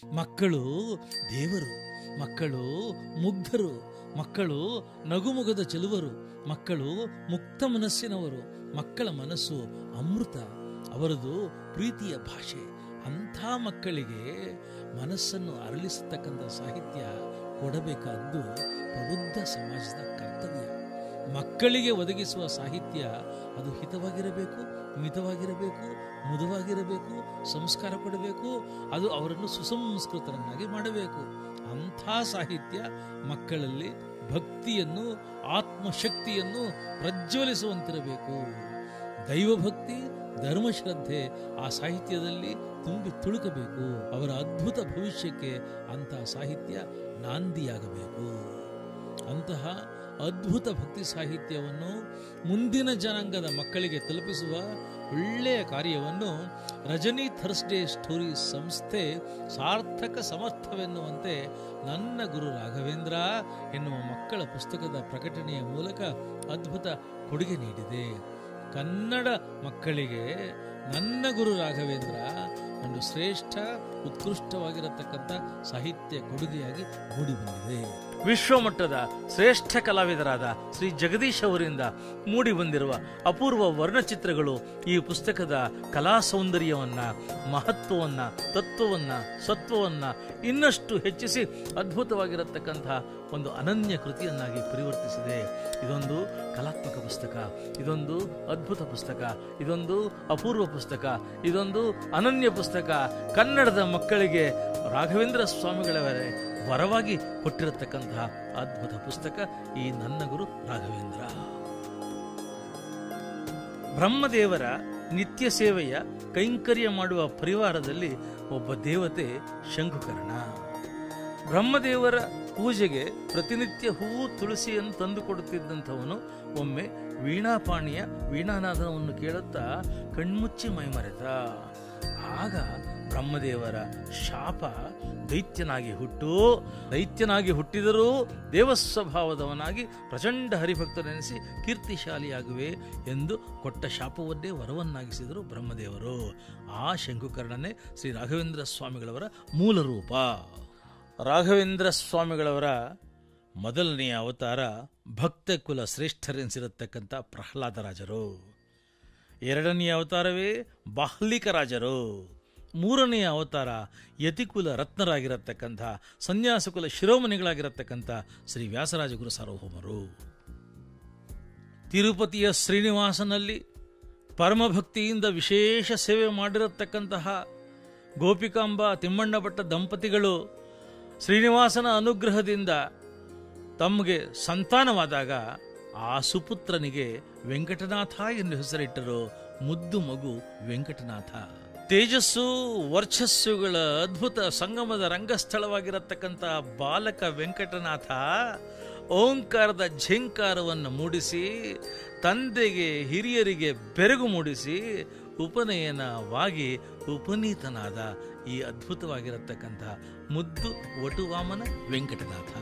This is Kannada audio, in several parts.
ಮಕ್ಕಳು ದೇವರು ಮಕ್ಕಳು ಮುಗ್ಧರು ಮಕ್ಕಳು ನಗುಮುಗದ ಚೆಲುವರು ಮಕ್ಕಳು ಮುಕ್ತ ಮನಸ್ಸಿನವರು ಮಕ್ಕಳ ಮನಸ್ಸು ಅಮೃತ ಅವರದು ಪ್ರೀತಿಯ ಭಾಷೆ ಅಂಥ ಮಕ್ಕಳಿಗೆ ಮನಸ್ಸನ್ನು ಅರಳಿಸತಕ್ಕಂಥ ಸಾಹಿತ್ಯ ಕೊಡಬೇಕಾದ್ದು ಪ್ರಬುದ್ಧ ಸಮಾಜದ ಕರ್ತವ್ಯ ಮಕ್ಕಳಿಗೆ ಒದಗಿಸುವ ಸಾಹಿತ್ಯ ಅದು ಹಿತವಾಗಿರಬೇಕು ಮಿತವಾಗಿರಬೇಕು ಮುದವಾಗಿರಬೇಕು ಸಂಸ್ಕಾರ ಕೊಡಬೇಕು ಅದು ಅವರನ್ನು ಸುಸಂಸ್ಕೃತರನ್ನಾಗಿ ಮಾಡಬೇಕು ಅಂಥ ಸಾಹಿತ್ಯ ಮಕ್ಕಳಲ್ಲಿ ಭಕ್ತಿಯನ್ನು ಆತ್ಮಶಕ್ತಿಯನ್ನು ಪ್ರಜ್ವಲಿಸುವಂತಿರಬೇಕು ದೈವಭಕ್ತಿ ಧರ್ಮಶ್ರದ್ಧೆ ಆ ಸಾಹಿತ್ಯದಲ್ಲಿ ತುಂಬಿ ತುಳುಕಬೇಕು ಅವರ ಅದ್ಭುತ ಭವಿಷ್ಯಕ್ಕೆ ಅಂತಹ ಸಾಹಿತ್ಯ ನಾಂದಿಯಾಗಬೇಕು ಅಂತಹ ಅದ್ಭುತ ಭಕ್ತಿ ಸಾಹಿತ್ಯವನ್ನು ಮುಂದಿನ ಜನಾಂಗದ ಮಕ್ಕಳಿಗೆ ತಲುಪಿಸುವ ಒಳ್ಳೆಯ ಕಾರ್ಯವನ್ನು ರಜನಿ ಥರ್ಸ್ಡೇ ಸ್ಟೋರಿ ಸಂಸ್ಥೆ ಸಾರ್ಥಕ ಸಮರ್ಥವೆನ್ನುವಂತೆ ನನ್ನ ಗುರು ರಾಘವೇಂದ್ರ ಎನ್ನುವ ಮಕ್ಕಳ ಪುಸ್ತಕದ ಪ್ರಕಟಣೆಯ ಮೂಲಕ ಅದ್ಭುತ ಕೊಡುಗೆ ನೀಡಿದೆ ಕನ್ನಡ ಮಕ್ಕಳಿಗೆ ನನ್ನ ಗುರು ರಾಘವೇಂದ್ರ ಒಂದು ಶ್ರೇಷ್ಠ ಉತ್ಕೃಷ್ಟವಾಗಿರತಕ್ಕಂಥ ಸಾಹಿತ್ಯ ಕೊಡುಗೆಯಾಗಿ ಮೂಡಿಬಂದಿದೆ ವಿಶ್ವಮಟ್ಟದ ಶ್ರೇಷ್ಠ ಕಲಾವಿದರಾದ ಶ್ರೀ ಜಗದೀಶ್ ಅವರಿಂದ ಮೂಡಿ ಬಂದಿರುವ ಅಪೂರ್ವ ವರ್ಣಚಿತ್ರಗಳು ಈ ಪುಸ್ತಕದ ಕಲಾ ಸೌಂದರ್ಯವನ್ನ ಮಹತ್ವವನ್ನ ತತ್ವವನ್ನ ಸತ್ವವನ್ನ ಇನ್ನಷ್ಟು ಹೆಚ್ಚಿಸಿ ಅದ್ಭುತವಾಗಿರತಕ್ಕಂತಹ ಒಂದು ಅನನ್ಯ ಕೃತಿಯನ್ನಾಗಿ ಪರಿವರ್ತಿಸಿದೆ ಇದೊಂದು ಕಲಾತ್ಮಕ ಪುಸ್ತಕ ಇದೊಂದು ಅದ್ಭುತ ಪುಸ್ತಕ ಇದೊಂದು ಅಪೂರ್ವ ಪುಸ್ತಕ ಇದೊಂದು ಅನನ್ಯ ಪುಸ್ತಕ ಕನ್ನಡದ ಮಕ್ಕಳಿಗೆ ರಾಘವೇಂದ್ರ ಸ್ವಾಮಿಗಳವರೇ ವರವಾಗಿ ಕೊಟ್ಟಿರತಕ್ಕಂತಹ ಅದ್ಭುತ ಪುಸ್ತಕ ಈ ನನ್ನ ಗುರು ರಾಘವೇಂದ್ರ ಬ್ರಹ್ಮದೇವರ ನಿತ್ಯ ಸೇವೆಯ ಕೈಂಕರ್ಯ ಮಾಡುವ ಪರಿವಾರದಲ್ಲಿ ಒಬ್ಬ ದೇವತೆ ಶಂಕುಕರ್ಣ ಬ್ರಹ್ಮದೇವರ ಪೂಜೆಗೆ ಪ್ರತಿನಿತ್ಯ ಹೂವು ತುಳಸಿಯನ್ನು ತಂದು ಕೊಡುತ್ತಿದ್ದಂಥವನು ಒಮ್ಮೆ ವೀಣಾಪಾಣಿಯ ವೀಣಾನಾದನವನ್ನು ಕೇಳುತ್ತಾ ಕಣ್ಮುಚ್ಚಿ ಮೈಮರೆತ ಆಗ ಬ್ರಹ್ಮದೇವರ ಶಾಪ ದೈತ್ಯನಾಗಿ ಹುಟ್ಟು ದೈತ್ಯನಾಗಿ ಹುಟ್ಟಿದರೂ ದೇವಸ್ವಭಾವದವನಾಗಿ ಪ್ರಚಂಡ ಹರಿಭಕ್ತನೆನಿಸಿ ಕೀರ್ತಿಶಾಲಿಯಾಗುವೆ ಎಂದು ಕೊಟ್ಟ ಶಾಪವನ್ನೇ ವರವನ್ನಾಗಿಸಿದರು ಬ್ರಹ್ಮದೇವರು ಆ ಶಂಕುಕರ್ಣನೇ ಶ್ರೀ ರಾಘವೇಂದ್ರ ಸ್ವಾಮಿಗಳವರ ಮೂಲ ರೂಪ ರಾಘವೇಂದ್ರ ಸ್ವಾಮಿಗಳವರ ಮೊದಲನೆಯ ಅವತಾರ ಭಕ್ತ ಕುಲ ಶ್ರೇಷ್ಠರೆನಿಸಿರತಕ್ಕಂಥ ಪ್ರಹ್ಲಾದರಾಜರು ಎರಡನೆಯ ಅವತಾರವೇ ಬಾಹ್ಲಿಕ ರಾಜರು ಮೂರನೆಯ ಅವತಾರ ಯತಿಕುಲ ರತ್ನರಾಗಿರತಕ್ಕಂಥ ಸನ್ಯಾಸಕುಲ ಶಿರೋಮಣಿಗಳಾಗಿರತಕ್ಕಂಥ ಶ್ರೀ ವ್ಯಾಸರಾಜಗುರು ಸಾರ್ವಭೌಮರು ತಿರುಪತಿಯ ಶ್ರೀನಿವಾಸನಲ್ಲಿ ಪರಮಭಕ್ತಿಯಿಂದ ವಿಶೇಷ ಸೇವೆ ಮಾಡಿರತಕ್ಕಂತಹ ಗೋಪಿಕಾಂಬ ತಿಮ್ಮಣ್ಣ ಭಟ್ಟ ದಂಪತಿಗಳು ಶ್ರೀನಿವಾಸನ ಅನುಗ್ರಹದಿಂದ ತಮಗೆ ಸಂತಾನವಾದಾಗ ಆ ಸುಪುತ್ರನಿಗೆ ವೆಂಕಟನಾಥ ಎಂದು ಹೆಸರಿಟ್ಟರು ಮುದ್ದು ಮಗು ವೆಂಕಟನಾಥ ತೇಜಸ್ಸು ವರ್ಚಸ್ಸುಗಳ ಅದ್ಭುತ ಸಂಗಮದ ರಂಗಸ್ಥಳವಾಗಿರತಕ್ಕಂಥ ಬಾಲಕ ವೆಂಕಟನಾಥ ಓಂಕಾರದ ಝೇಂಕಾರವನ್ನು ಮೂಡಿಸಿ ತಂದೆಗೆ ಹಿರಿಯರಿಗೆ ಬೆರಗು ಮೂಡಿಸಿ ಉಪನಯನವಾಗಿ ಉಪನೀತನಾದ ಈ ಅದ್ಭುತವಾಗಿರತಕ್ಕಂಥ ಮುದ್ದು ವಟುವಾಮನ ವೆಂಕಟನಾಥ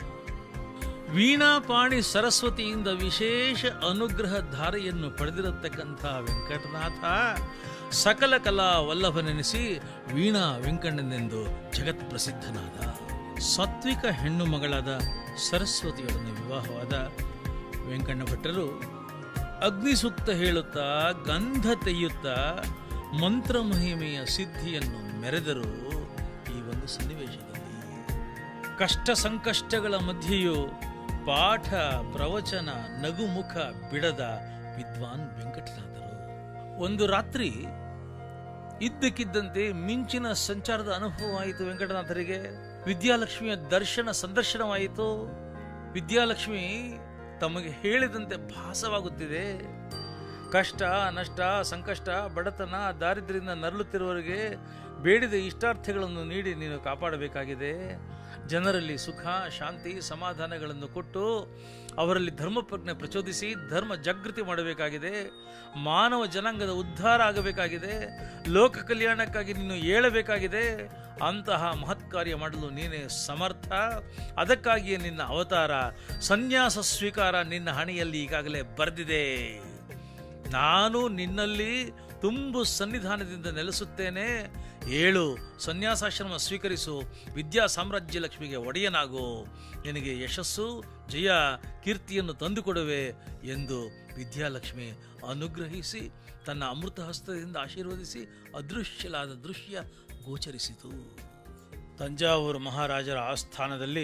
ವೀಣಾಪಾಣಿ ಸರಸ್ವತಿಯಿಂದ ವಿಶೇಷ ಅನುಗ್ರಹ ಧಾರೆಯನ್ನು ಪಡೆದಿರತಕ್ಕಂಥ ವೆಂಕಟನಾಥ ಸಕಲ ಕಲಾ ವಲ್ಲಭನೆನಿಸಿ ವೀಣಾ ವೆಂಕಣ್ಣನೆಂದು ಜಗತ್ ಪ್ರಸಿದ್ಧನಾದ ಸಾತ್ವಿಕ ಹೆಣ್ಣು ಮಗಳಾದ ಸರಸ್ವತಿಯೊಡನೆ ವಿವಾಹವಾದ ವೆಂಕಣ್ಣ ಭಟ್ಟರು ಅಗ್ನಿಸೂಕ್ತ ಹೇಳುತ್ತಾ ಗಂಧ ತೆಯ್ಯುತ್ತಾ ಮಂತ್ರ ಮಹಿಮೆಯ ಸಿದ್ಧಿಯನ್ನು ಮೆರೆದರು ಈ ಒಂದು ಸನ್ನಿವೇಶದಲ್ಲಿ ಕಷ್ಟ ಸಂಕಷ್ಟಗಳ ಮಧ್ಯೆಯೂ ಪಾಠ ಪ್ರವಚನ ನಗುಮುಖ ಬಿಡದ ವಿದ್ವಾನ್ ವೆಂಕಟನಾಥರು ಒಂದು ರಾತ್ರಿ ಇದ್ದಕ್ಕಿದ್ದಂತೆ ಮಿಂಚಿನ ಸಂಚಾರದ ಅನುಭವವಾಯಿತು ವೆಂಕಟನಾಥರಿಗೆ ವಿದ್ಯಾಲಕ್ಷ್ಮಿಯ ದರ್ಶನ ಸಂದರ್ಶನವಾಯಿತು ವಿದ್ಯಾಲಕ್ಷ್ಮಿ ತಮಗೆ ಹೇಳಿದಂತೆ ಭಾಸವಾಗುತ್ತಿದೆ ಕಷ್ಟ ನಷ್ಟ ಸಂಕಷ್ಟ ಬಡತನ ದಾರಿದ್ರ್ಯದಿಂದ ನರಳುತ್ತಿರುವವರಿಗೆ ಬೇಡಿದ ಇಷ್ಟಾರ್ಥಗಳನ್ನು ನೀಡಿ ನೀನು ಕಾಪಾಡಬೇಕಾಗಿದೆ ಜನರಲ್ಲಿ ಸುಖ ಶಾಂತಿ ಸಮಾಧಾನಗಳನ್ನು ಕೊಟ್ಟು ಅವರಲ್ಲಿ ಧರ್ಮಪ್ರಜ್ಞೆ ಪ್ರಚೋದಿಸಿ ಧರ್ಮ ಜಾಗೃತಿ ಮಾಡಬೇಕಾಗಿದೆ ಮಾನವ ಜನಾಂಗದ ಉದ್ಧಾರ ಆಗಬೇಕಾಗಿದೆ ಲೋಕ ಕಲ್ಯಾಣಕ್ಕಾಗಿ ನೀನು ಏಳಬೇಕಾಗಿದೆ ಅಂತಹ ಮಹತ್ ಕಾರ್ಯ ಮಾಡಲು ನೀನೇ ಸಮರ್ಥ ಅದಕ್ಕಾಗಿಯೇ ನಿನ್ನ ಅವತಾರ ಸನ್ಯಾಸ ಸ್ವೀಕಾರ ನಿನ್ನ ಹಣೆಯಲ್ಲಿ ಈಗಾಗಲೇ ಬರೆದಿದೆ ನಾನು ನಿನ್ನಲ್ಲಿ ತುಂಬು ಸನ್ನಿಧಾನದಿಂದ ನೆಲೆಸುತ್ತೇನೆ ಏಳು ಸನ್ಯಾಸಾಶ್ರಮ ಸ್ವೀಕರಿಸು ವಿದ್ಯಾ ಸಾಮ್ರಾಜ್ಯ ಲಕ್ಷ್ಮಿಗೆ ಒಡೆಯನಾಗು ನಿನಗೆ ಯಶಸ್ಸು ಜಯ ಕೀರ್ತಿಯನ್ನು ತಂದುಕೊಡುವೆ ಎಂದು ವಿದ್ಯಾಲಕ್ಷ್ಮಿ ಅನುಗ್ರಹಿಸಿ ತನ್ನ ಅಮೃತ ಹಸ್ತದಿಂದ ಆಶೀರ್ವದಿಸಿ ಅದೃಶ್ಯಲಾದ ದೃಶ್ಯ ಗೋಚರಿಸಿತು ತಂಜಾವೂರು ಮಹಾರಾಜರ ಆಸ್ಥಾನದಲ್ಲಿ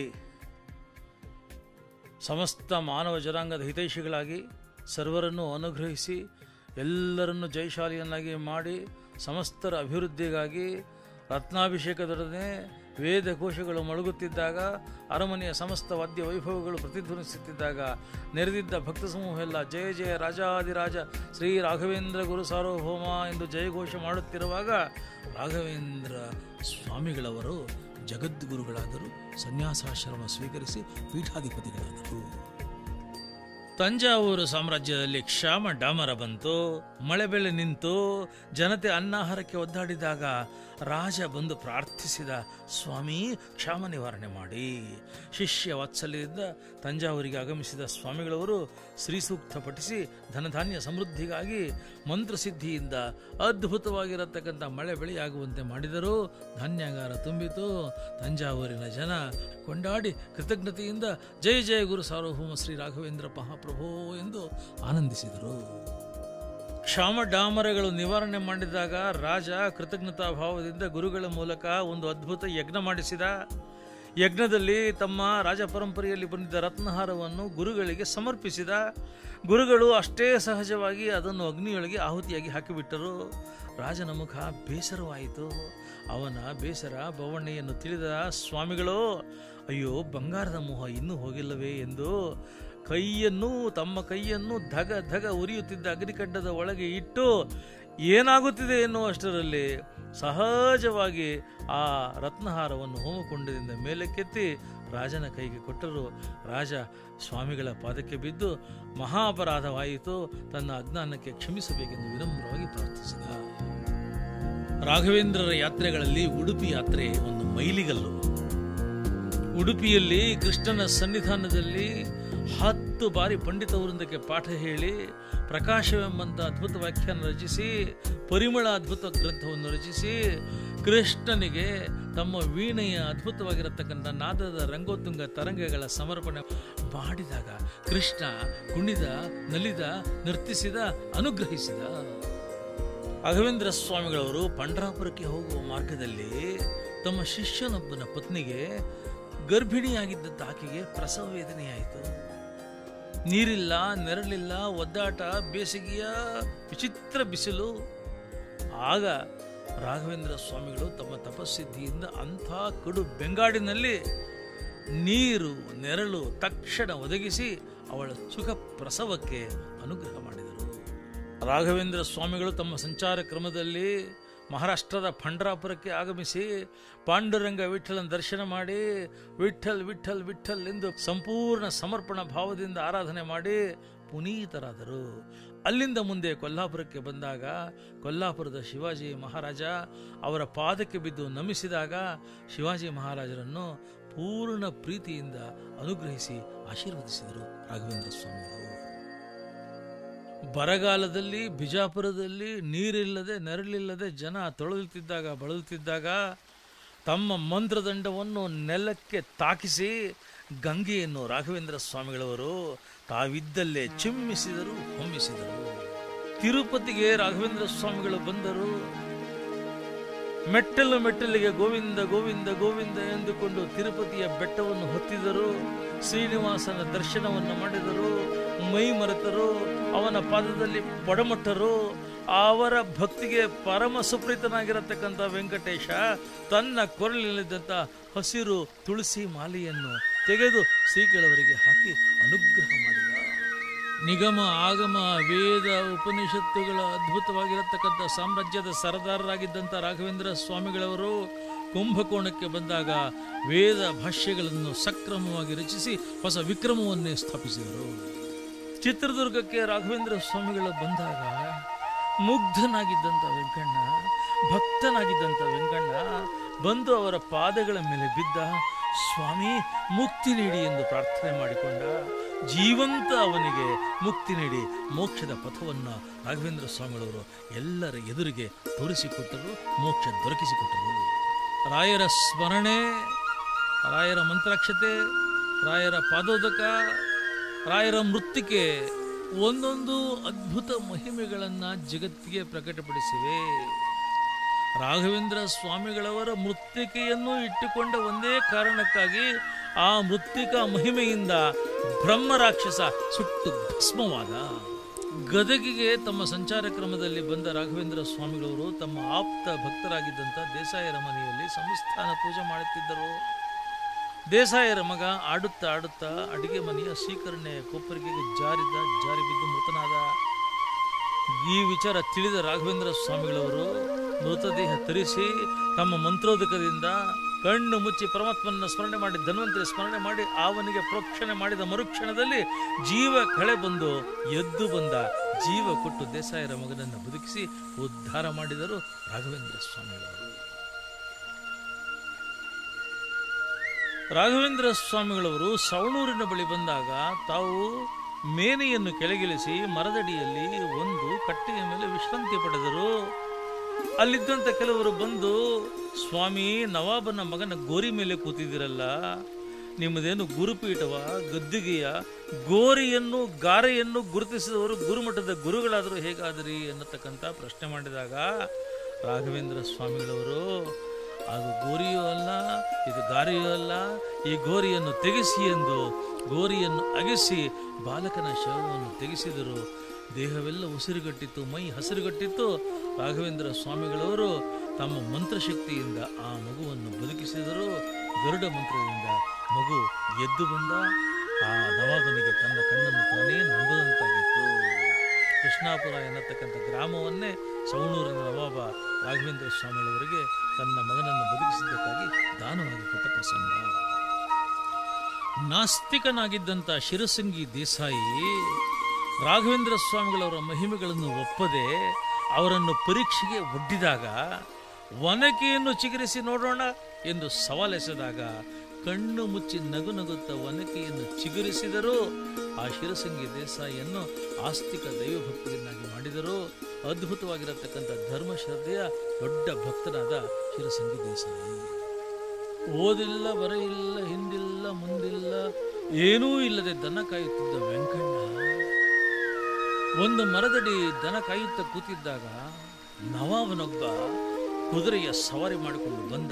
ಸಮಸ್ತ ಮಾನವ ಜನಾಂಗದ ಹಿತೈಷಿಗಳಾಗಿ ಸರ್ವರನ್ನು ಅನುಗ್ರಹಿಸಿ ಎಲ್ಲರನ್ನು ಜಯಶಾಲಿಯನ್ನಾಗಿ ಮಾಡಿ ಸಮಸ್ತರ ಅಭಿವೃದ್ಧಿಗಾಗಿ ರತ್ನಾಭಿಷೇಕದೊಡನೆ ವೇದ ಕೋಶಗಳು ಮೊಳಗುತ್ತಿದ್ದಾಗ ಅರಮನೆಯ ಸಮಸ್ತ ವಾದ್ಯ ವೈಭವಗಳು ಪ್ರತಿಧ್ವನಿಸುತ್ತಿದ್ದಾಗ ನೆರೆದಿದ್ದ ಭಕ್ತ ಸಮೂಹ ಎಲ್ಲ ಜಯ ಜಯ ರಾಜಾದಿರಾಜ ಶ್ರೀ ರಾಘವೇಂದ್ರ ಗುರು ಸಾರ್ವಭೌಮ ಎಂದು ಜಯಘೋಷ ಮಾಡುತ್ತಿರುವಾಗ ರಾಘವೇಂದ್ರ ಸ್ವಾಮಿಗಳವರು ಜಗದ್ಗುರುಗಳಾದರು ಸನ್ಯಾಸಾಶ್ರಮ ಸ್ವೀಕರಿಸಿ ಪೀಠಾಧಿಪತಿಗಳಾದರು ತಂಜಾವೂರು ಸಾಮ್ರಾಜ್ಯದಲ್ಲಿ ಕ್ಷಾಮ ಡಾಮರ ಬಂತು ಮಳೆ ಬೆಳೆ ನಿಂತು ಜನತೆ ಅನ್ನಾಹಾರಕ್ಕೆ ಒದ್ದಾಡಿದಾಗ ರಾಜ ಬಂದು ಪ್ರಾರ್ಥಿಸಿದ ಸ್ವಾಮಿ ಕ್ಷಾಮ ನಿವಾರಣೆ ಮಾಡಿ ಶಿಷ್ಯ ವಾತ್ಸಲ್ಯದಿಂದ ತಂಜಾವೂರಿಗೆ ಆಗಮಿಸಿದ ಸ್ವಾಮಿಗಳವರು ಶ್ರೀಸೂಕ್ತ ಪಠಿಸಿ ಧನಧಾನ್ಯ ಸಮೃದ್ಧಿಗಾಗಿ ಮಂತ್ರಸಿದ್ಧಿಯಿಂದ ಅದ್ಭುತವಾಗಿರತಕ್ಕಂಥ ಮಳೆ ಬೆಳೆಯಾಗುವಂತೆ ಮಾಡಿದರು ಧಾನ್ಯಾಗಾರ ತುಂಬಿತು ತಂಜಾವೂರಿನ ಜನ ಕೊಂಡಾಡಿ ಕೃತಜ್ಞತೆಯಿಂದ ಜಯ ಜಯ ಗುರು ಸಾರ್ವಭೌಮ ಶ್ರೀ ರಾಘವೇಂದ್ರ ಮಹಾಪ್ರಭೋ ಎಂದು ಆನಂದಿಸಿದರು ಕ್ಷಾಮ ಡಾಮರಗಳು ನಿವಾರಣೆ ಮಾಡಿದಾಗ ರಾಜ ಕೃತಜ್ಞತಾ ಭಾವದಿಂದ ಗುರುಗಳ ಮೂಲಕ ಒಂದು ಅದ್ಭುತ ಯಜ್ಞ ಮಾಡಿಸಿದ ಯಜ್ಞದಲ್ಲಿ ತಮ್ಮ ರಾಜ ಪರಂಪರೆಯಲ್ಲಿ ಬಂದಿದ್ದ ರತ್ನಹಾರವನ್ನು ಗುರುಗಳಿಗೆ ಸಮರ್ಪಿಸಿದ ಗುರುಗಳು ಅಷ್ಟೇ ಸಹಜವಾಗಿ ಅದನ್ನು ಅಗ್ನಿಯೊಳಗೆ ಆಹುತಿಯಾಗಿ ಹಾಕಿಬಿಟ್ಟರು ರಾಜನ ಮುಖ ಬೇಸರವಾಯಿತು ಅವನ ಬೇಸರ ಬವಣ್ಣೆಯನ್ನು ತಿಳಿದ ಸ್ವಾಮಿಗಳು ಅಯ್ಯೋ ಬಂಗಾರದ ಮೋಹ ಇನ್ನೂ ಹೋಗಿಲ್ಲವೇ ಎಂದು ಕೈಯನ್ನು ತಮ್ಮ ಕೈಯನ್ನು ಧಗ ಧಗ ಉರಿಯುತ್ತಿದ್ದ ಅಗ್ನಿಕಂಡದ ಒಳಗೆ ಇಟ್ಟು ಏನಾಗುತ್ತಿದೆ ಎನ್ನುವಷ್ಟರಲ್ಲಿ ಸಹಜವಾಗಿ ಆ ರತ್ನಹಾರವನ್ನು ಹೋಮಕುಂಡದಿಂದ ಮೇಲಕ್ಕೆತ್ತಿ ರಾಜನ ಕೈಗೆ ಕೊಟ್ಟರು ರಾಜ ಸ್ವಾಮಿಗಳ ಪಾದಕ್ಕೆ ಬಿದ್ದು ಮಹಾಪರಾಧವಾಯಿತು ತನ್ನ ಅಜ್ಞಾನಕ್ಕೆ ಕ್ಷಮಿಸಬೇಕೆಂದು ವಿನಮ್ರವಾಗಿ ಪ್ರಾರ್ಥಿಸಿದ ರಾಘವೇಂದ್ರರ ಯಾತ್ರೆಗಳಲ್ಲಿ ಉಡುಪಿ ಯಾತ್ರೆ ಒಂದು ಮೈಲಿಗಲ್ಲು ಉಡುಪಿಯಲ್ಲಿ ಕೃಷ್ಣನ ಸನ್ನಿಧಾನದಲ್ಲಿ ಹತ್ತು ಬಾರಿ ಪಂಡಿತ ವೃಂದಕ್ಕೆ ಪಾಠ ಹೇಳಿ ಪ್ರಕಾಶವೆಂಬಂತ ಅದ್ಭುತ ವ್ಯಾಖ್ಯಾನ ರಚಿಸಿ ಪರಿಮಳ ಅದ್ಭುತ ಗ್ರಂಥವನ್ನು ರಚಿಸಿ ಕೃಷ್ಣನಿಗೆ ತಮ್ಮ ವೀಣೆಯ ಅದ್ಭುತವಾಗಿರತಕ್ಕಂಥ ನಾದದ ರಂಗೋತ್ತುಂಗ ತರಂಗಗಳ ಸಮರ್ಪಣೆ ಮಾಡಿದಾಗ ಕೃಷ್ಣ ಕುಣಿದ ನಲಿದ ನರ್ತಿಸಿದ ಅನುಗ್ರಹಿಸಿದ ರಾಘವೇಂದ್ರ ಸ್ವಾಮಿಗಳವರು ಪಂಡ್ರಾಪುರಕ್ಕೆ ಹೋಗುವ ಮಾರ್ಗದಲ್ಲಿ ತಮ್ಮ ಶಿಷ್ಯನೊಬ್ಬನ ಪತ್ನಿಗೆ ಗರ್ಭಿಣಿಯಾಗಿದ್ದ ಆಕೆಗೆ ಪ್ರಸವ ವೇದನೆಯಾಯಿತು ನೀರಿಲ್ಲ ನೆರಳಿಲ್ಲ ಒದ್ದಾಟ ಬೇಸಿಗೆಯ ವಿಚಿತ್ರ ಬಿಸಿಲು ಆಗ ರಾಘವೇಂದ್ರ ಸ್ವಾಮಿಗಳು ತಮ್ಮ ತಪಸ್ಸಿದ್ಧಿಯಿಂದ ಅಂಥ ಕಡು ಬೆಂಗಾಡಿನಲ್ಲಿ ನೀರು ನೆರಳು ತಕ್ಷಣ ಒದಗಿಸಿ ಅವಳ ಸುಖ ಪ್ರಸವಕ್ಕೆ ಅನುಗ್ರಹ ಮಾಡಿದರು ರಾಘವೇಂದ್ರ ಸ್ವಾಮಿಗಳು ತಮ್ಮ ಸಂಚಾರ ಕ್ರಮದಲ್ಲಿ ಮಹಾರಾಷ್ಟ್ರದ ಪಂಡ್ರಾಪುರಕ್ಕೆ ಆಗಮಿಸಿ ಪಾಂಡುರಂಗ ವಿಠಲನ ದರ್ಶನ ಮಾಡಿ ವಿಠಲ್ ವಿಠಲ್ ವಿಠಲ್ ಎಂದು ಸಂಪೂರ್ಣ ಸಮರ್ಪಣ ಭಾವದಿಂದ ಆರಾಧನೆ ಮಾಡಿ ಪುನೀತರಾದರು ಅಲ್ಲಿಂದ ಮುಂದೆ ಕೊಲ್ಲಾಪುರಕ್ಕೆ ಬಂದಾಗ ಕೊಲ್ಲಾಪುರದ ಶಿವಾಜಿ ಮಹಾರಾಜ ಅವರ ಪಾದಕ್ಕೆ ಬಿದ್ದು ನಮಿಸಿದಾಗ ಶಿವಾಜಿ ಮಹಾರಾಜರನ್ನು ಪೂರ್ಣ ಪ್ರೀತಿಯಿಂದ ಅನುಗ್ರಹಿಸಿ ಆಶೀರ್ವದಿಸಿದರು ರಾಘವೇಂದ್ರ ಸ್ವಾಮಿಗಳು ಬರಗಾಲದಲ್ಲಿ ಬಿಜಾಪುರದಲ್ಲಿ ನೀರಿಲ್ಲದೆ ನೆರಳಿಲ್ಲದೆ ಜನ ತೊಳಲುತ್ತಿದ್ದಾಗ ಬಳಲುತ್ತಿದ್ದಾಗ ತಮ್ಮ ಮಂತ್ರದಂಡವನ್ನು ನೆಲಕ್ಕೆ ತಾಕಿಸಿ ಗಂಗೆಯನ್ನು ರಾಘವೇಂದ್ರ ಸ್ವಾಮಿಗಳವರು ತಾವಿದ್ದಲ್ಲೇ ಚಿಮ್ಮಿಸಿದರು ಹೊಮ್ಮಿಸಿದರು ತಿರುಪತಿಗೆ ರಾಘವೇಂದ್ರ ಸ್ವಾಮಿಗಳು ಬಂದರು ಮೆಟ್ಟಲು ಮೆಟ್ಟಲಿಗೆ ಗೋವಿಂದ ಗೋವಿಂದ ಗೋವಿಂದ ಎಂದುಕೊಂಡು ತಿರುಪತಿಯ ಬೆಟ್ಟವನ್ನು ಹೊತ್ತಿದರು ಶ್ರೀನಿವಾಸನ ದರ್ಶನವನ್ನು ಮಾಡಿದರು ಮೈ ಮರೆತರು ಅವನ ಪಾದದಲ್ಲಿ ಪಡಮಟ್ಟರು ಅವರ ಭಕ್ತಿಗೆ ಪರಮ ಸುಪ್ರೀತನಾಗಿರತಕ್ಕಂಥ ವೆಂಕಟೇಶ ತನ್ನ ಕೊರಳಿನಲ್ಲಿದ್ದಂಥ ಹಸಿರು ತುಳಸಿ ಮಾಲೆಯನ್ನು ತೆಗೆದು ಶ್ರೀಗಳವರಿಗೆ ಹಾಕಿ ಅನುಗ್ರಹ ಮಾಡಿದ ನಿಗಮ ಆಗಮ ವೇದ ಉಪನಿಷತ್ತುಗಳ ಅದ್ಭುತವಾಗಿರತಕ್ಕಂಥ ಸಾಮ್ರಾಜ್ಯದ ಸರದಾರರಾಗಿದ್ದಂಥ ರಾಘವೇಂದ್ರ ಸ್ವಾಮಿಗಳವರು ಕುಂಭಕೋಣಕ್ಕೆ ಬಂದಾಗ ವೇದ ಭಾಷ್ಯಗಳನ್ನು ಸಕ್ರಮವಾಗಿ ರಚಿಸಿ ಹೊಸ ವಿಕ್ರಮವನ್ನೇ ಸ್ಥಾಪಿಸಿದರು ಚಿತ್ರದುರ್ಗಕ್ಕೆ ರಾಘವೇಂದ್ರ ಸ್ವಾಮಿಗಳು ಬಂದಾಗ ಮುಗ್ಧನಾಗಿದ್ದಂಥ ವೆಂಕಣ್ಣ ಭಕ್ತನಾಗಿದ್ದಂಥ ವೆಂಕಣ್ಣ ಬಂದು ಅವರ ಪಾದಗಳ ಮೇಲೆ ಬಿದ್ದ ಸ್ವಾಮಿ ಮುಕ್ತಿ ನೀಡಿ ಎಂದು ಪ್ರಾರ್ಥನೆ ಮಾಡಿಕೊಂಡ ಜೀವಂತ ಅವನಿಗೆ ಮುಕ್ತಿ ನೀಡಿ ಮೋಕ್ಷದ ಪಥವನ್ನು ರಾಘವೇಂದ್ರ ಸ್ವಾಮಿಗಳವರು ಎಲ್ಲರ ಎದುರಿಗೆ ತೋರಿಸಿಕೊಟ್ಟರು ಮೋಕ್ಷ ದೊರಕಿಸಿಕೊಟ್ಟರು ರಾಯರ ಸ್ಮರಣೆ ರಾಯರ ಮಂತ್ರಾಕ್ಷತೆ ರಾಯರ ಪಾದೋದಕ ರಾಯರ ಮೃತ್ತಿಕೆ ಒಂದೊಂದು ಅದ್ಭುತ ಮಹಿಮೆಗಳನ್ನು ಜಗತ್ತಿಗೆ ಪ್ರಕಟಪಡಿಸಿವೆ ರಾಘವೇಂದ್ರ ಸ್ವಾಮಿಗಳವರ ಮೃತ್ತಿಕೆಯನ್ನು ಇಟ್ಟುಕೊಂಡ ಒಂದೇ ಕಾರಣಕ್ಕಾಗಿ ಆ ಮೃತ್ತಿಕಾ ಮಹಿಮೆಯಿಂದ ಬ್ರಹ್ಮ ರಾಕ್ಷಸ ಸುಟ್ಟು ಭಸ್ಮವಾದ ಗದಗಿಗೆ ತಮ್ಮ ಸಂಚಾರ ಕ್ರಮದಲ್ಲಿ ಬಂದ ರಾಘವೇಂದ್ರ ಸ್ವಾಮಿಗಳವರು ತಮ್ಮ ಆಪ್ತ ಭಕ್ತರಾಗಿದ್ದಂಥ ದೇಸಾಯರ ಮನೆಯಲ್ಲಿ ಸಂಸ್ಥಾನ ಪೂಜೆ ಮಾಡುತ್ತಿದ್ದರು ದೇಸಾಯರ ಮಗ ಆಡುತ್ತಾ ಆಡುತ್ತಾ ಅಡಿಗೆ ಮನೆಯ ಸ್ವೀಕರಣೆಯ ಕೊಪ್ಪರಿಗೆಗೆ ಜಾರಿದ ಜಾರಿ ಬಿದ್ದು ಮೃತನಾದ ಈ ವಿಚಾರ ತಿಳಿದ ರಾಘವೇಂದ್ರ ಸ್ವಾಮಿಗಳವರು ಮೃತದೇಹ ತರಿಸಿ ತಮ್ಮ ಮಂತ್ರೋದಕದಿಂದ ಕಣ್ಣು ಮುಚ್ಚಿ ಪರಮಾತ್ಮನ ಸ್ಮರಣೆ ಮಾಡಿ ಧನ್ವಂತರಿ ಸ್ಮರಣೆ ಮಾಡಿ ಅವನಿಗೆ ಪ್ರೋಕ್ಷಣೆ ಮಾಡಿದ ಮರುಕ್ಷಣದಲ್ಲಿ ಜೀವ ಕಳೆ ಬಂದು ಎದ್ದು ಬಂದ ಜೀವ ಕೊಟ್ಟು ದೇಸಾಯರ ಮಗನನ್ನು ಬದುಕಿಸಿ ಉದ್ಧಾರ ಮಾಡಿದರು ರಾಘವೇಂದ್ರ ಸ್ವಾಮಿಗಳು ರಾಘವೇಂದ್ರ ಸ್ವಾಮಿಗಳವರು ಸವಣೂರಿನ ಬಳಿ ಬಂದಾಗ ತಾವು ಮೇನೆಯನ್ನು ಕೆಳಗಿಳಿಸಿ ಮರದಡಿಯಲ್ಲಿ ಒಂದು ಕಟ್ಟೆಯ ಮೇಲೆ ವಿಶ್ರಾಂತಿ ಪಡೆದರು ಅಲ್ಲಿದ್ದಂಥ ಕೆಲವರು ಬಂದು ಸ್ವಾಮಿ ನವಾಬನ ಮಗನ ಗೋರಿ ಮೇಲೆ ಕೂತಿದ್ದೀರಲ್ಲ ನಿಮ್ಮದೇನು ಗುರುಪೀಠವ ಗದ್ದಿಗೆಯ ಗೋರಿಯನ್ನು ಗಾರೆಯನ್ನು ಗುರುತಿಸಿದವರು ಗುರುಮಠದ ಗುರುಗಳಾದರೂ ಹೇಗಾದರಿ ಅನ್ನತಕ್ಕಂಥ ಪ್ರಶ್ನೆ ಮಾಡಿದಾಗ ರಾಘವೇಂದ್ರ ಸ್ವಾಮಿಗಳವರು ಅದು ಗೋರಿಯೂ ಅಲ್ಲ ಇದು ಗಾರಿಯೂ ಅಲ್ಲ ಈ ಗೋರಿಯನ್ನು ತೆಗೆಸಿ ಎಂದು ಗೋರಿಯನ್ನು ಅಗಿಸಿ ಬಾಲಕನ ಶವವನ್ನು ತೆಗೆಸಿದರು ದೇಹವೆಲ್ಲ ಉಸಿರುಗಟ್ಟಿತ್ತು ಮೈ ಹಸಿರುಗಟ್ಟಿತ್ತು ರಾಘವೇಂದ್ರ ಸ್ವಾಮಿಗಳವರು ತಮ್ಮ ಮಂತ್ರಶಕ್ತಿಯಿಂದ ಆ ಮಗುವನ್ನು ಬದುಕಿಸಿದರು ಗರುಡ ಮಂತ್ರದಿಂದ ಮಗು ಎದ್ದು ಬಂದ ಆ ನವಾಬನಿಗೆ ತನ್ನ ಕಣ್ಣನ್ನು ತಾನೇ ನಂಬದಂತಾಗಿತ್ತು ಕೃಷ್ಣಾಪುರ ಎನ್ನತಕ್ಕಂಥ ಗ್ರಾಮವನ್ನೇ ಸವಣೂರಿನ ನವಾಬ ರಾಘವೇಂದ್ರ ಸ್ವಾಮಿಗಳವರಿಗೆ ತನ್ನ ಮಗನನ್ನು ಬದುಕಿಸಿದ್ದಕ್ಕಾಗಿ ದಾನವಾಗಿ ಕೊಟ್ಟ ಪ್ರಸಂಗ ನಾಸ್ತಿಕನಾಗಿದ್ದಂಥ ಶಿರಸಂಗಿ ದೇಸಾಯಿ ರಾಘವೇಂದ್ರ ಸ್ವಾಮಿಗಳವರ ಮಹಿಮೆಗಳನ್ನು ಒಪ್ಪದೆ ಅವರನ್ನು ಪರೀಕ್ಷೆಗೆ ಒಡ್ಡಿದಾಗ ಒನಕೆಯನ್ನು ಚಿಗುರಿಸಿ ನೋಡೋಣ ಎಂದು ಸವಾಲೆಸೆದಾಗ ಕಣ್ಣು ಮುಚ್ಚಿ ನಗು ನಗುತ್ತಾ ಒನಕೆಯನ್ನು ಚಿಗುರಿಸಿದರೂ ಆ ಶಿರಸಂಗಿ ದೇಸಾಯಿಯನ್ನು ಆಸ್ತಿಕ ದೈವಭಕ್ತರನ್ನಾಗಿ ಮಾಡಿದರು ಅದ್ಭುತವಾಗಿರತಕ್ಕಂಥ ಧರ್ಮಶ್ರದ್ಧೆಯ ದೊಡ್ಡ ಭಕ್ತನಾದ ಶಿರಸಂಗಿ ದೇಸಾಯಿ ಓದಿಲ್ಲ ಬರ ಇಲ್ಲ ಹಿಂದಿಲ್ಲ ಮುಂದಿಲ್ಲ ಏನೂ ಇಲ್ಲದೆ ದನ ಕಾಯುತ್ತಿದ್ದ ವೆಂಕಣ್ಣ ಒಂದು ಮರದಡಿ ದನ ಕಾಯುತ್ತಾ ಕೂತಿದ್ದಾಗ ನವಾಬನೊಬ್ಬ ಕುದುರೆಯ ಸವಾರಿ ಮಾಡಿಕೊಂಡು ಬಂದ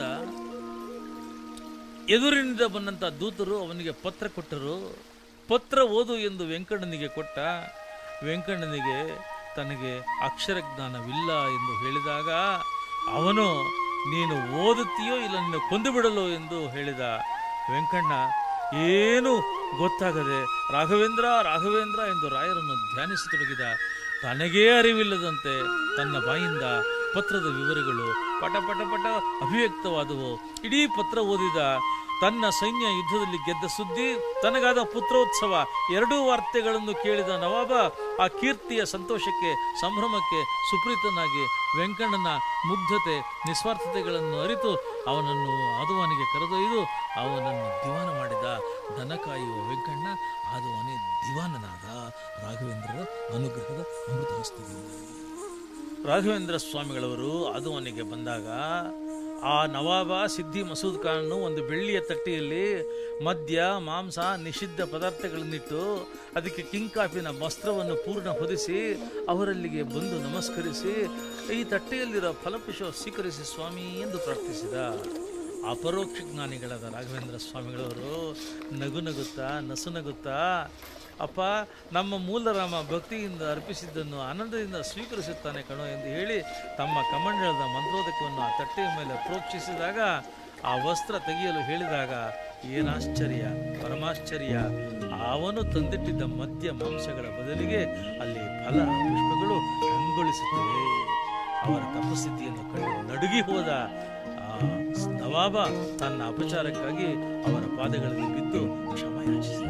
ಎದುರಿನಿಂದ ಬಂದಂತ ದೂತರು ಅವನಿಗೆ ಪತ್ರ ಕೊಟ್ಟರು ಪತ್ರ ಓದು ಎಂದು ವೆಂಕಣ್ಣನಿಗೆ ಕೊಟ್ಟ ವೆಂಕಣ್ಣನಿಗೆ ತನಗೆ ಅಕ್ಷರ ಜ್ಞಾನವಿಲ್ಲ ಎಂದು ಹೇಳಿದಾಗ ಅವನು ನೀನು ಓದುತ್ತೀಯೋ ಇಲ್ಲ ನಿನ್ನ ಕೊಂದು ಬಿಡಲು ಎಂದು ಹೇಳಿದ ವೆಂಕಣ್ಣ ಏನು ಗೊತ್ತಾಗದೆ ರಾಘವೇಂದ್ರ ರಾಘವೇಂದ್ರ ಎಂದು ರಾಯರನ್ನು ಧ್ಯಾನಿಸತೊಡಗಿದ ತನಗೇ ಅರಿವಿಲ್ಲದಂತೆ ತನ್ನ ಬಾಯಿಂದ ಪತ್ರದ ವಿವರಗಳು ಪಟ ಪಟ ಪಟ ಅಭಿವ್ಯಕ್ತವಾದವು ಇಡೀ ಪತ್ರ ಓದಿದ ತನ್ನ ಸೈನ್ಯ ಯುದ್ಧದಲ್ಲಿ ಗೆದ್ದ ಸುದ್ದಿ ತನಗಾದ ಪುತ್ರೋತ್ಸವ ಎರಡೂ ವಾರ್ತೆಗಳನ್ನು ಕೇಳಿದ ನವಾಬ ಆ ಕೀರ್ತಿಯ ಸಂತೋಷಕ್ಕೆ ಸಂಭ್ರಮಕ್ಕೆ ಸುಪ್ರೀತನಾಗಿ ವೆಂಕಣ್ಣನ ಮುಗ್ಧತೆ ನಿಸ್ವಾರ್ಥತೆಗಳನ್ನು ಅರಿತು ಅವನನ್ನು ಆದುವಾನಿಗೆ ಕರೆದೊಯ್ದು ಅವನನ್ನು ದಿವಾನ ಮಾಡಿದ ದನ ಕಾಯುವ ವೆಂಕಣ್ಣ ಆದುವಾನಿ ದಿವಾನನಾದ ರಾಘವೇಂದ್ರರ ಅನುಗ್ರಹದ ಅಮೃತ ಹಸ್ತದಿಂದ ರಾಘವೇಂದ್ರ ಸ್ವಾಮಿಗಳವರು ಆದುವಾನಿಗೆ ಬಂದಾಗ ಆ ನವಾಬ ಸಿದ್ದಿ ಮಸೂದ್ ಖಾನ್ ಒಂದು ಬೆಳ್ಳಿಯ ತಟ್ಟೆಯಲ್ಲಿ ಮದ್ಯ ಮಾಂಸ ನಿಷಿದ್ಧ ಪದಾರ್ಥಗಳನ್ನಿಟ್ಟು ಅದಕ್ಕೆ ಕಿಂಕಾಪಿನ ವಸ್ತ್ರವನ್ನು ಪೂರ್ಣ ಹೊದಿಸಿ ಅವರಲ್ಲಿಗೆ ಬಂದು ನಮಸ್ಕರಿಸಿ ಈ ತಟ್ಟೆಯಲ್ಲಿರೋ ಫಲಪುಷ್ಪ ಸ್ವೀಕರಿಸಿ ಸ್ವಾಮಿ ಎಂದು ಪ್ರಾರ್ಥಿಸಿದ ಅಪರೋಕ್ಷ ಜ್ಞಾನಿಗಳಾದ ರಾಘವೇಂದ್ರ ಸ್ವಾಮಿಗಳವರು ನಗು ನಗುತ್ತಾ ನಸು ನಗುತ್ತಾ ಅಪ್ಪ ನಮ್ಮ ಮೂಲರಾಮ ಭಕ್ತಿಯಿಂದ ಅರ್ಪಿಸಿದ್ದನ್ನು ಆನಂದದಿಂದ ಸ್ವೀಕರಿಸುತ್ತಾನೆ ಕಣೋ ಎಂದು ಹೇಳಿ ತಮ್ಮ ಕಮಂಡಲದ ಮಂತ್ರೋದಕವನ್ನು ಆ ತಟ್ಟೆಯ ಮೇಲೆ ಪ್ರೋಕ್ಷಿಸಿದಾಗ ಆ ವಸ್ತ್ರ ತೆಗೆಯಲು ಹೇಳಿದಾಗ ಏನಾಶ್ಚರ್ಯ ಪರಮಾಶ್ಚರ್ಯ ಅವನು ತಂದಿಟ್ಟಿದ್ದ ಮದ್ಯ ಮಾಂಸಗಳ ಬದಲಿಗೆ ಅಲ್ಲಿ ಫಲ ಪುಷ್ಪಗಳು ಕಂಗೊಳಿಸುತ್ತವೆ ಅವರ ತಪಸ್ಥಿತಿಯನ್ನು ಕಂಡು ನಡುಗಿ ಹೋದ ಆ ನವಾಬ ತನ್ನ ಅಪಚಾರಕ್ಕಾಗಿ ಅವರ ಪಾದಗಳಲ್ಲಿ ಬಿದ್ದು ಕ್ಷಮಯಾಚಿಸಿದ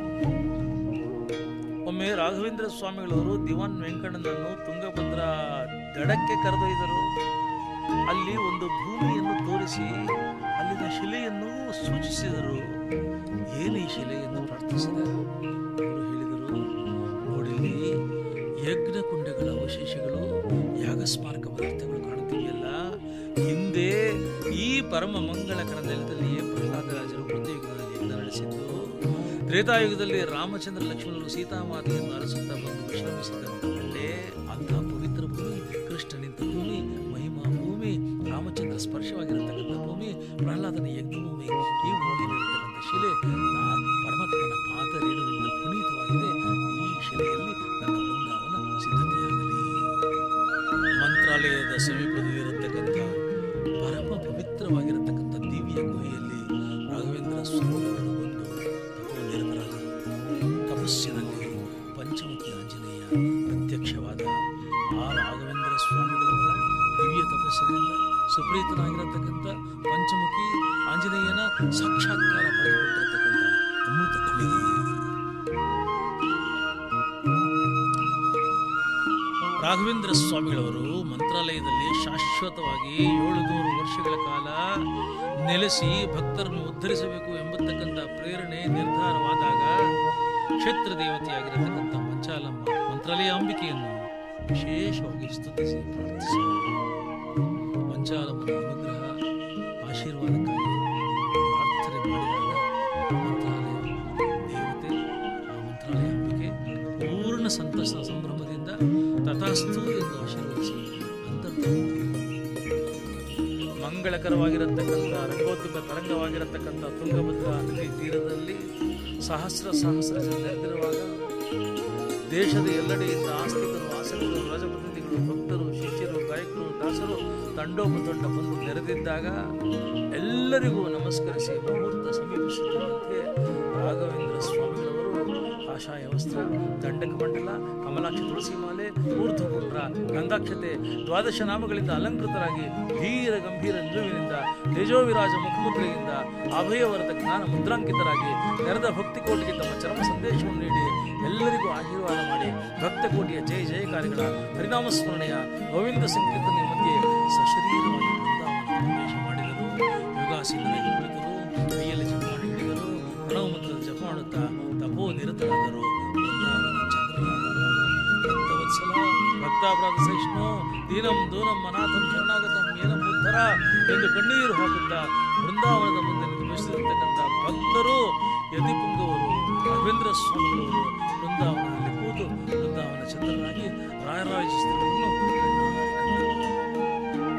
ಒಮ್ಮೆ ರಾಘವೇಂದ್ರ ಸ್ವಾಮಿಗಳವರು ದಿವಾನ್ ವೆಂಕಣ್ಣನನ್ನು ತುಂಗಭದ್ರಾ ದಡಕ್ಕೆ ಕರೆದೊಯ್ದರು ಅಲ್ಲಿ ಒಂದು ಭೂಮಿಯನ್ನು ತೋರಿಸಿ ಅಲ್ಲಿನ ಶಿಲೆಯನ್ನು ಸೂಚಿಸಿದರು ಏನು ಈ ಶಿಲೆ ಎಂದು ಪ್ರಾರ್ಥಿಸಿದ ಅವರು ಹೇಳಿದರು ನೋಡಿಲ್ಲಿ ಯಜ್ಞ ಕುಂಡಗಳ ಅವಶೇಷಗಳು ಯಾಗ ಸ್ಮಾರಕ ಪದಾರ್ಥಗಳು ಕಾಣುತ್ತಿವೆಯಲ್ಲ ಹಿಂದೆ ಈ ಪರಮ ಮಂಗಳಕರ ನೆಲದಲ್ಲಿಯೇ ಪ್ರಹ್ಲಾದರಾಜರು ಪ್ರತಿಯುಗದಲ್ಲಿ ಯಜ್ಞ ನಡೆಸಿದ್ದು ತ್ರೇತಾಯುಗದಲ್ಲಿ ರಾಮಚಂದ್ರ ಲಕ್ಷ್ಮಣರು ಸೀತಾಮಾತೆಯನ್ನು ಅರಸುತ್ತಾ ಬಂದು ವಿಶ್ರಮಿಸಿದಂತ ಬಂಡೆ ಅಂತಹ ಪವಿತ್ರ ಭೂಮಿ ಕೃಷ್ಣ ನಿಂತ ಭೂಮಿ ಮಹಿಮಾ ಭೂಮಿ ರಾಮಚಂದ್ರ ಸ್ಪರ್ಶವಾಗಿರತಕ್ಕಂಥ ಭೂಮಿ ಪ್ರಹ್ಲಾದನ ಯಜ್ಞ ಭೂಮಿ ಈ ಭೂಮಿಯಲ್ಲಿರತಕ್ಕಂಥ ಶಿಲೆ ಆ ಪರಮಾತ್ಮನ ಪಾದ ರೇಣುವಿನಿಂದ ಪುನೀತವಾಗಿದೆ ಈ ಶಿಲೆಯಲ್ಲಿ ನನ್ನ ಬೃಂದಾವನ ಸಿದ್ಧತೆಯಾಗಲಿ ಮಂತ್ರಾಲಯದ ಸಮೀಪದಲ್ಲಿರತಕ್ಕಂಥ ಪರಮ ಪವಿತ್ರವಾಗಿರತಕ್ಕಂಥ ದಿವ್ಯ ಗುಹೆಯಲ್ಲಿ ರಾಘವೇಂದ್ರ ಸ್ವಾಮಿಗಳು ಬಂದು ತಪೋನಿರತರಾದರು ತಪಸ್ಸಿನಲ್ಲಿ ಪಂಚಮುಖಿ ಆಂಜನೇಯ ಪ್ರತ್ಯಕ್ಷವಾದ ಆ ರಾಘವೇಂದ್ರ ಸ್ವಾಮಿಗಳವರ ದಿವ್ಯ ತಪಸ್ಸಿನಿಂದ ಸುಪ್ರೀತನಾಗಿರತಕ್ಕಂಥ ಪಂಚಮುಖಿ ಆಂಜನೇಯನ ಸಾಕ್ಷಾತ್ಕಾರ ಪಡೆದುಕೊಂಡಿರತಕ್ಕಂಥ ಅಮೃತ ಕಲಿಗೆ ರಾಘವೇಂದ್ರ ಸ್ವಾಮಿಗಳವರು ಮಂತ್ರಾಲಯದಲ್ಲಿ ಶಾಶ್ವತವಾಗಿ ಏಳು ನೂರು ವರ್ಷಗಳ ಕಾಲ ನೆಲೆಸಿ ಭಕ್ತರನ್ನು ಉದ್ಧರಿಸಬೇಕು ಎಂಬತಕ್ಕಂಥ ಪ್ರೇರಣೆ ನಿರ್ಧಾರವಾದಾಗ ಕ್ಷೇತ್ರ ದೇವತೆಯಾಗಿರತಕ್ಕಂಥ ಮಂಚಾಲಮ್ಮ ಮಂತ್ರಾಲಯ ಅಂಬಿಕೆಯನ್ನು ವಿಶೇಷವಾಗಿ ಸ್ತುತಿಸಿ ಪ್ರಾರ್ಥಿಸಿ ಮಂಚಾಲಮ್ಮನ ಅನುಗ್ರಹ ಆಶೀರ್ವಾದಕ್ಕಾಗಿ ಪ್ರಾರ್ಥನೆ ಮಾಡಿದಾಗ ಮಂತ್ರಾಲಯ ದೇವತೆ ಆ ಮಂತ್ರಾಲಯ ಅಂಬಿಕೆ ಪೂರ್ಣ ಸಂತಸ ಸಂಭ್ರಮದಿಂದ ತಥಾಸ್ತು ಎಂದು ಆಶೀರ್ವದಿಸಿ ಅಂತರ್ಧಾನ ಮಂಗಳಕರವಾಗಿರತಕ್ಕಂಥ ರಂಗೋದ್ಯಮ ತರಂಗವಾಗಿರತಕ್ಕಂಥ ತುಂಗಭದ್ರಾ ನದಿ ತೀರದಲ್ಲಿ ಸಹಸ್ರ ಸಹಸ್ರ ಜನ ನೆರೆದಿರುವಾಗ ದೇಶದ ಎಲ್ಲೆಡೆಯಿಂದ ಆಸ್ತಿಕರು ಆಸಕ್ತರು ರಾಜಪ್ರತಿನಿಧಿಗಳು ಭಕ್ತರು ಶಿಷ್ಯರು ಗಾಯಕರು ದಾಸರು ತಂಡೋಪತಂಡ ಬಂದು ನೆರೆದಿದ್ದಾಗ ಎಲ್ಲರಿಗೂ ನಮಸ್ಕರಿಸಿ ಮುಹೂರ್ತ ಸಮೀಪಿಸುತ್ತಿರುವಂತೆ ರಾಘವೇಂದ್ರ ಸ್ವಾಮಿಗಳವರು ಕಾಷಾಯ ವಸ್ತ್ರ ದಂಡಕ ಮಂಡಲ ಕಮಲಾಕ್ಷ ತುಳಸಿ ಮಾಲೆ ಊರ್ಧ್ವಪುಂಡ್ರ ಗಂಧಾಕ್ಷತೆ ದ್ವಾದಶ ನಾಮಗಳಿಂದ ಅಲಂಕೃತರಾಗಿ ಧೀರ ಗಂಭೀರ ನಿಲುವಿನಿಂದ ತೇಜೋವಿರಾಜ ಮುಖಮುದ್ರೆಯಿಂದ ಅಭಯವರದ ಜ್ಞಾನ ಮುದ್ರಾಂಕಿತರಾಗಿ ನೆರೆದ ಭಕ್ತಿ ಕೋಟಿಗೆ ತಮ್ಮ ಚರಮ ಸಂದೇಶವನ್ನು ನೀಡಿ ಎಲ್ಲರಿಗೂ ಆಶೀರ್ವಾದ ಮಾಡಿ ಭಕ್ತ ಕೋಟಿಯ ಜಯ ಜಯಕಾರಿಗಳ ಹರಿನಾಮ ಸ್ಮರಣೆಯ ಗೋವಿಂದ ಸಂಕೀರ್ತನೆಯ ಮಧ್ಯೆ ಸಶರೀರವಾಗಿ ಬೃಂದಾವನ ಪ್ರವೇಶ ಮಾಡಿದರು ಯೋಗಾಸೀನರಾಗಿ ಕುಳಿತರು ಕೈಯಲ್ಲಿ ಜಪಮಾಡಿ ಹಿಡಿದರು ಪ್ರಣವ ಮಂತ್ರದ ಜಪ ಮಾಡುತ್ತಾ ತಪೋ ನಿರತರಾದರು ಬೃಂದಾವನ ಚಂದ್ರರಾದರು ಭಕ್ತವತ್ಸಲ ಭಕ್ತಾಪರಾಧ ಸಹಿಷ್ಣು ದೀನಂ ದೂನಂ ಅನಾಥಂ ಶರಣಾಗತಂ ಏನಂ ಉದ್ಧರ ಎಂದು ಕಣ್ಣೀರು ಹಾಕುತ್ತಾ ಬೃಂದಾವನದ ಮುಂದೆ ನಿರ್ಮಿಸಿರತಕ್ಕಂಥ ಭಕ್ತರು ಯತಿಪುಂಗವರು ರಾಘವೇಂದ್ರ ಸ್ವಾಮಿಗಳವರು ಬೃಂದಾವನದಲ್ಲಿ ಕೂತು ಬೃಂದಾವನ ಚಂದ್ರನಾಗಿ ರಾಯರಾಜೇಶ್ವರವನ್ನು ಕಣ್ಣಾರೆ ಕಂಡರು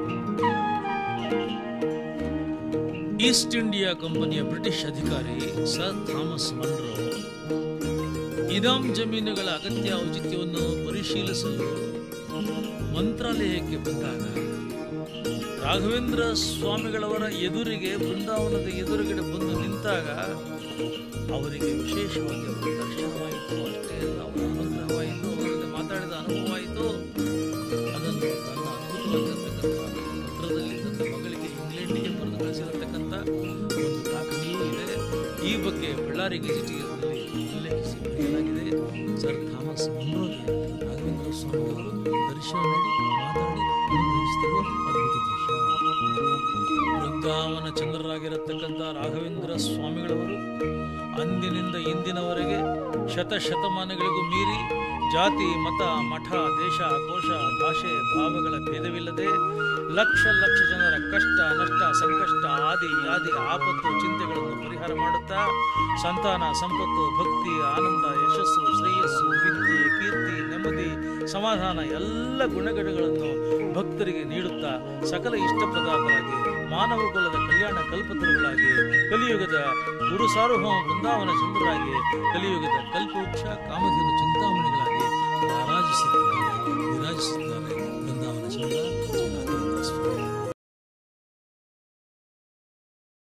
ಈಸ್ಟ್ ಇಂಡಿಯಾ ಕಂಪನಿಯ ಬ್ರಿಟಿಷ್ ಅಧಿಕಾರಿ ಸರ್ ಥಾಮಸ್ ಮನ್ರೋ ಇನಾಂ ಜಮೀನುಗಳ ಅಗತ್ಯ ಔಚಿತ್ಯವನ್ನು ಪರಿಶೀಲಿಸಲು ಮಂತ್ರಾಲಯಕ್ಕೆ ಬಂದಾಗ ರಾಘವೇಂದ್ರ ಸ್ವಾಮಿಗಳವರ ಎದುರಿಗೆ ಬೃಂದಾವನದ ಎದುರುಗಡೆ ಬಂದು ನಿಂತಾಗ ಅವರಿಗೆ ವಿಶೇಷವಾಗಿ ಅವರ ದರ್ಶನವಾಯಿತು ಅಷ್ಟೇ ಅಲ್ಲ ಅವರ ಅನುಗ್ರಹವಾಯಿತು ಅವರ ಜೊತೆ ಮಾತಾಡಿದ ಅನುಭವವಾಯಿತು ಅದನ್ನು ನನ್ನ ಅದ್ಭುತವಾಗಿರತಕ್ಕಂಥ ಪತ್ರದಲ್ಲಿ ನನ್ನ ಮಗಳಿಗೆ ಇಂಗ್ಲೆಂಡಿಗೆ ಬರೆದು ಕಳಿಸಿರತಕ್ಕಂಥ ಒಂದು ದಾಖಲೆಯೂ ಇದೆ ಈ ಬಗ್ಗೆ ಬಳ್ಳಾರಿ ಗೆಜೆಟಿಯರ್ನಲ್ಲಿ ಉಲ್ಲೇಖಿಸಿ ಬರೆಯಲಾಗಿದೆ ಸರ್ ಥಾಮಸ್ ಮನ್ರೋಗೆ ರಾಘವೇಂದ್ರ ಸ್ವಾಮಿಗಳು ದರ್ಶನ ನೀಡಿ ಮಾತಾಡಿ ಅನುಗ್ರಹಿಸಿದರು ಅದ್ಭುತ ದೃಶ್ಯ ಬೃಂದಾವನ ಚಂದ್ರರಾಗಿರತಕ್ಕಂಥ ರಾಘವೇಂದ್ರ ಸ್ವಾಮಿಗಳವರು ಅಂದಿನಿಂದ ಇಂದಿನವರೆಗೆ ಶತಶತಮಾನಗಳಿಗೂ ಮೀರಿ ಜಾತಿ ಮತ ಮಠ ದೇಶ ಕೋಶ ಭಾಷೆ ಭಾವಗಳ ಭೇದವಿಲ್ಲದೆ ಲಕ್ಷ ಲಕ್ಷ ಜನರ ಕಷ್ಟ ನಷ್ಟ ಸಂಕಷ್ಟ ಆದಿ ಯಾದಿ ಆಪತ್ತು ಚಿಂತೆಗಳನ್ನು ಪರಿಹಾರ ಮಾಡುತ್ತಾ ಸಂತಾನ ಸಂಪತ್ತು ಭಕ್ತಿ ಆನಂದ ಯಶಸ್ಸು ಶ್ರೇಯಸ್ಸು ವಿದ್ಯೆ ಕೀರ್ತಿ ನೆಮ್ಮದಿ ಸಮಾಧಾನ ಎಲ್ಲ ಗುಣಗಣಗಳನ್ನು ಭಕ್ತರಿಗೆ ನೀಡುತ್ತಾ ಸಕಲ ಇಷ್ಟಪ್ರದಾತರಾಗಿ ಮಾನವ ಕುಲದ ಕಲ್ಯಾಣ ಕಲ್ಪತರುಗಳಾಗಿ ಕಲಿಯುಗದ ಗುರು ಸಾರ್ವಭೌಮ ಬೃಂದಾವನ ಚಂದ್ರರಾಗಿ ಕಲಿಯುಗದ ಕಲ್ಪವೃಕ್ಷ ಕಾಮಧೇನು ಚಿಂತಾಮಣಿ